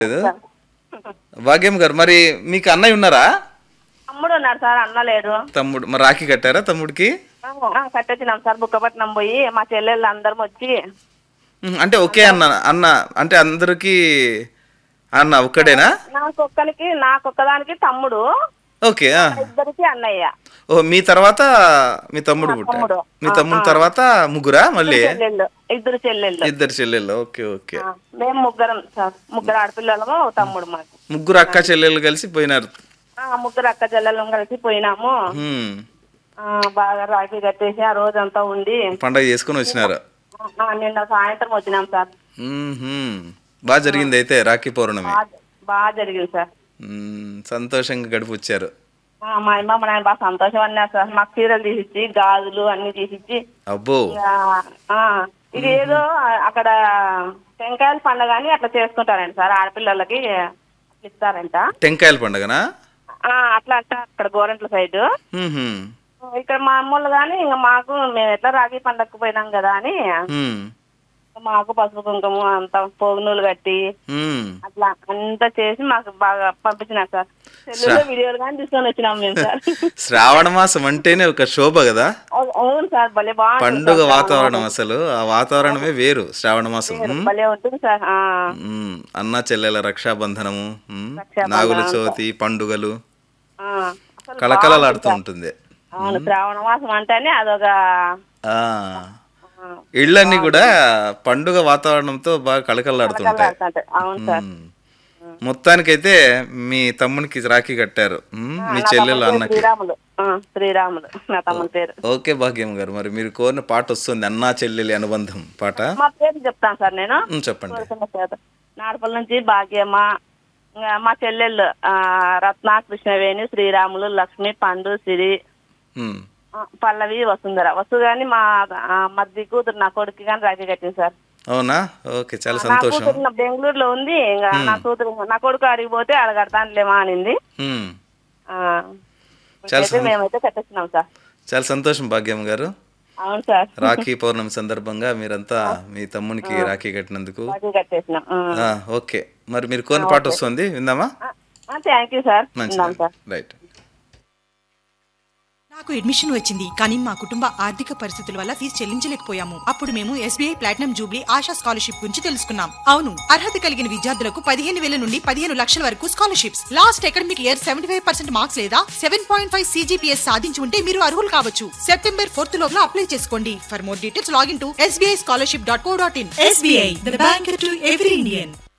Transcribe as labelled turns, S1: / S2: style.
S1: లేదు భాగ్యం గారు మరి మీకు అన్నయ్య ఉన్నారా
S2: తమ్ముడు ఉన్నాడు సార్ అన్న లేడు
S1: తమ్ముడు మరి రాఖీ కట్టారా తమ్ముడికి
S2: ఆ, కట్టొచ్చినాం సార్ బుక్కపట్నం పోయి మా చెల్లెళ్ళు అందరం వచ్చి
S1: ఉమ్, అంటే ఒకే అన్న అన్న అంటే అందరికి అన్న ఒక్కడేనా
S2: నాకొక్కనికి నాకొక్కదానికి తమ్ముడు
S1: ఓకే ఆ.
S2: ఇద్దరికి అన్నయ్య
S1: ఓ మీ తర్వాత మీ తమ్ముడు పుట్టాడు
S2: తమ్ముడు.
S1: మీ తమ్ముడు తర్వాత ముగ్గురా మళ్ళీ
S2: చెల్లెళ్ళు ఇద్దరు చెల్లెళ్ళు
S1: ఇద్దరు చెల్లెళ్ళు ఓకే ఓకే
S2: ఆ, మేము ముగ్గురం సార్ ముగ్గురు ఆడపిల్లలము ఓ తమ్ముడు మాకు
S1: ముగ్గురు అక్క చెల్లెళ్ళు కలిసి పోయినారు
S2: ఆ, ముగ్గురు అక్క చెల్లెళ్ళం కలిసి పోయినాము
S1: ఉమ్,
S2: ఆ, బాగా రాఖీ కట్టేసి ఆ రోజంతా ఉండి
S1: పండగ చేసుకుని వచ్చినారు
S2: ఆ, నిన్న సాయంత్రం వచ్చినాం సార్
S1: ఉమ్హుం. బాగా జరిగింది అయితే రాఖీ పౌర్ణమి
S2: బాగా బాగా జరిగింది సార్
S1: ఉమ్, సంతోషంగా గడిపి వచ్చారు
S2: ఆ, మా అమ్మ మా నాయన బాగా సంతోషం అన్నారు సార్ మాకు చీరలు తీసిచ్చి గాజులు అన్ని తీసిచ్చి
S1: అబ్బో
S2: ఆ, ఆ, ఇది ఏదో అక్కడ టెంకాయల పండుగ అని అట్లా చేసుకుంటారంట సార్ ఆడపిల్లలకి అట్లా ఇస్తారంట
S1: టెంకాయల పండగనా
S2: ఆ, అట్లా అంట అక్కడ గోరంట్ల సైడ్
S1: ఉమ్హుం.
S2: ఇక్కడ మామూలు కానీ ఇంకా మాకు మేము ఎట్లా రాగి పండగకు పోయినాం కదా అని
S1: ఉమ్,
S2: మాకు పసుపు కుంకుమ అంతా పోగునూలు కట్టి
S1: ఉమ్.
S2: అట్లా అంతా చేసి మాకు బాగా పంపించినారు సార్ సెల్లులో వీడియోలు కానీ తీసుకొని వచ్చినాం మేము సార్
S1: శ్రావణ మాసం అంటేనే ఒక శోభ కదా
S2: అవు- అవును సార్ భలే బాగుంటుంది
S1: పండుగ
S2: సార్.
S1: వాతావరణం అసలు ఆ వాతావరణమే వేరు శ్రావణ మాసం ఉమ్,
S2: భలే ఉంటుంది సార్ ఆ.
S1: ఉమ్, అన్న చెల్లెల రక్షాబంధనము ఉమ్,
S2: రక్షాబంధనం
S1: నాగుల చవితి పండుగలు
S2: ఆ. అసలు
S1: కళకళలాడుతూ ఉంటుంది
S2: అవును శ్రావణ మాసం అంటేనే అదొక
S1: ఆ
S2: ఆ,
S1: ఇళ్ళన్నీ కూడా పండుగ వాతావరణంతో బాగా కళకళలాడుతుంటాయి
S2: కళకళలాడుతుంటాయి. అవును సార్
S1: ఉమ్. మొత్తానికైతే మీ తమ్మునికి రాఖీ కట్టారు ఉమ్, మీ చెల్లెలు అన్నకి
S2: శ్రీరాములు ఆ, శ్రీరాములు నా తమ్ముని పేరు
S1: ఓకే భాగ్యం గారు మరి మీరు కోరిన పాట వస్తుంది అన్నా చెల్లెలి అనుబంధం పాట
S2: మా పేరు చెప్తాను సార్ నేను
S1: ఉమ్, చెప్పండి
S2: కోరుకున్న పేరు. నాడపల్లి నుంచి భాగ్యమ్మ ఇంకా మా చెల్లెళ్ళు ఆ, రత్న కృష్ణవేణి శ్రీరాములు లక్ష్మి పండు సిరి
S1: ఉమ్,
S2: ఆ, పల్లవి వసుంధర వసు గాని మా ఆ, మద్ది కూతురు నా కొడుకు కానీ రాఖీ కట్టింది సార్
S1: అవునా ఓకే చాలా
S2: నా
S1: సంతోషం
S2: కూతురు నా బెంగళూరులో ఉంది ఇంకా నా కూతురు నా కొడుకు అడిగిపోతే అడగడతానులేమా అనింది
S1: ఉమ్,
S2: ఆ,
S1: చాలా
S2: ఇప్పుడైతే మేమైతే కట్టేస్తున్నాం సార్
S1: చాలా సంతోషం భాగ్యం గారు
S2: అవును సార్
S1: రాఖీ పౌర్ణమి సందర్భంగా మీరంతా మీ తమ్మునికి రాఖీ కట్టినందుకు
S2: రాఖీ కట్టేసినాం
S1: ఆ, ఓకే మరి మీరు కోరిన పాట వస్తుంది విందామా
S2: థ్యాంక్ యూ సార్ ఉన్నాం
S1: మంచిది
S2: సార్
S1: రైట్
S3: నాకు అడ్మిషన్ వచ్చింది కానీ మా కుటుంబ ఆర్థిక పరిస్థితుల వల్ల ఫీజు చెల్లించలేకపోయాము అప్పుడు మేము SBI platinum jubilee Asha scholarship గురించి తెలుసుకున్నాం అవును అర్హత కలిగిన విద్యార్థులకు పదిహేను వేల నుండి పదిహేను లక్షల వరకు scholarships last academic year seventy five percent marks లేదా సెవెన్ పాయింట్ ఫైవ్ సీజీపీఎస్ సాధించి ఉంటే మీరు అర్హులు కావచ్చు సెప్టెంబర్ ఫోర్త్ లోపల అప్లై చేసుకోండి for more details login to SBI scholarship dot co dot in SBI the bank to every Indian